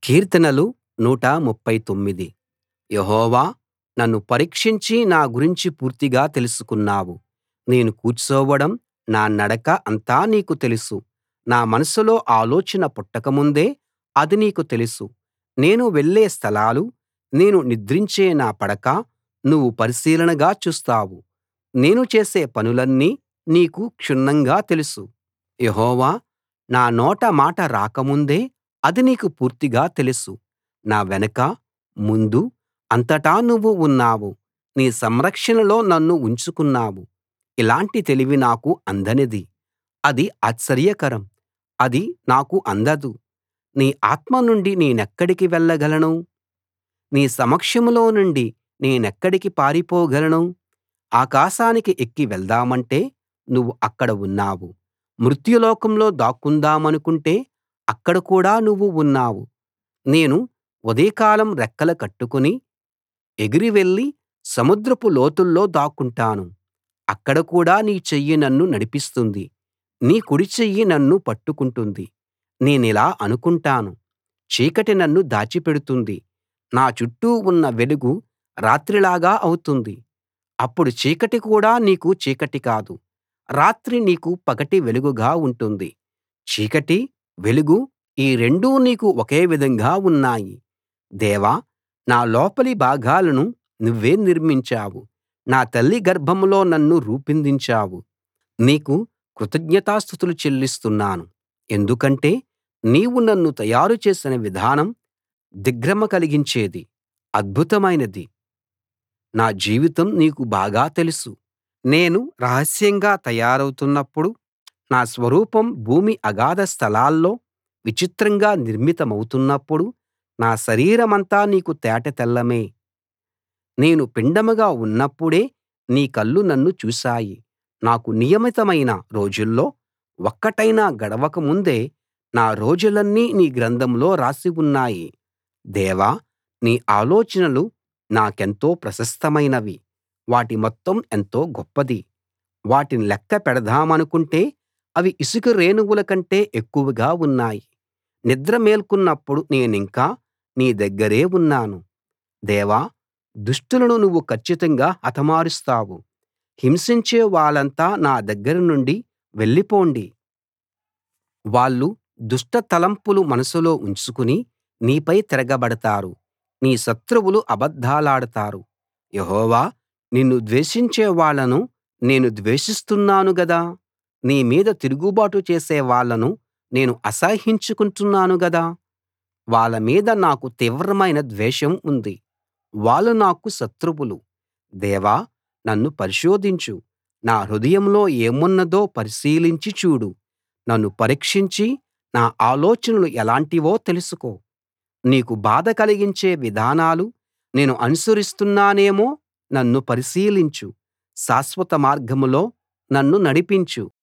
కీర్తనలు 139 యెహోవా నన్ను పరీక్షించి నా గురించి పూర్తిగా తెలుసుకున్నావు నేను కూర్చోవడం నా నడక అంతా నీకు తెలుసు నా మనసులో ఆలోచన పుట్టకముందే అది నీకు తెలుసు నేను వెళ్ళే స్థలాలు నేను నిద్రించే నా పడక నువ్వు పరిశీలనగా చూస్తావు నేను చేసే పనులన్నీ నీకు క్షుణ్ణంగా తెలుసు యెహోవా నా నోట మాట రాకముందే అది నీకు పూర్తిగా తెలుసు నా వెనక ముందు అంతటా నువ్వు ఉన్నావు నీ సంరక్షణలో నన్ను ఉంచుకున్నావు ఇలాంటి తెలివి నాకు అందనిది అది ఆశ్చర్యకరం అది నాకు అందదు నీ ఆత్మ నుండి నేనెక్కడికి వెళ్ళగలను నీ సమక్షంలో నుండి నేనెక్కడికి పారిపోగలను ఆకాశానికి ఎక్కి వెళ్దామంటే నువ్వు అక్కడ ఉన్నావు మృత్యులోకంలో దాక్కుందామనుకుంటే అక్కడ కూడా నువ్వు ఉన్నావు నేను ఉదయకాలం రెక్కలు కట్టుకుని ఎగిరి వెళ్లి సముద్రపు లోతుల్లో దాక్కుంటాను అక్కడ కూడా నీ చెయ్యి నన్ను నడిపిస్తుంది నీ కుడిచెయ్యి నన్ను పట్టుకుంటుంది నేనిలా అనుకుంటాను చీకటి నన్ను దాచిపెడుతుంది నా చుట్టూ ఉన్న వెలుగు రాత్రిలాగా అవుతుంది అప్పుడు చీకటి కూడా నీకు చీకటి కాదు రాత్రి నీకు పగటి వెలుగుగా ఉంటుంది చీకటి వెలుగు ఈ రెండూ నీకు ఒకే విధంగా ఉన్నాయి దేవా నా లోపలి భాగాలను నువ్వే నిర్మించావు నా తల్లి గర్భంలో నన్ను రూపొందించావు నీకు కృతజ్ఞతాస్తుతులు చెల్లిస్తున్నాను ఎందుకంటే నీవు నన్ను తయారు చేసిన విధానం దిగ్భ్రమ కలిగించేది అద్భుతమైనది నా జీవితం నీకు బాగా తెలుసు నేను రహస్యంగా తయారౌతున్నప్పుడు నా స్వరూపం భూమి అగాధ స్థలాల్లో విచిత్రంగా నిర్మితమౌతున్నప్పుడు నా శరీరమంతా నీకు తేటతెల్లమే నేను పిండంగా ఉన్నప్పుడే నీ కళ్ళు నన్ను చూశాయి నాకు నియమితమైన రోజుల్లో ఒక్కటైనా గడవక ముందే నా రోజులన్నీ నీ గ్రంథంలో రాసి ఉన్నాయి దేవా నీ ఆలోచనలు నాకెంతో ప్రశస్తమైనవి వాటి మొత్తం ఎంతో గొప్పది వాటిని లెక్క పెడదామనుకుంటే అవి ఇసుక రేణువుల కంటే ఎక్కువగా ఉన్నాయి నిద్ర మేల్కొన్నప్పుడు నేనింకా నీ దగ్గరే ఉన్నాను దేవా దుష్టులను నువ్వు కచ్చితంగా హతమారుస్తావు హింసించే వాళ్ళంతా నా దగ్గర నుండి వెళ్ళిపోండి వాళ్ళు దుష్ట తలంపులు మనసులో ఉంచుకుని నీపై తిరగబడతారు నీ శత్రువులు అబద్ధాలాడతారు యెహోవా నిన్ను ద్వేషించే వాళ్ళను నేను ద్వేషిస్తున్నాను గదా నీ మీద తిరుగుబాటు చేసే వాళ్ళను నేను అసహ్యించుకుంటున్నాను గదా వాళ్ళ మీద నాకు తీవ్రమైన ద్వేషం ఉంది వాళ్ళు నాకు శత్రువులు దేవా నన్ను పరిశోధించు నా హృదయంలో ఏమున్నదో పరిశీలించి చూడు నన్ను పరీక్షించి నా ఆలోచనలు ఎలాంటివో తెలుసుకో నీకు బాధ కలిగించే విధానాలు నేను అనుసరిస్తున్నానేమో నన్ను పరిశీలించు శాశ్వత మార్గంలో నన్ను నడిపించు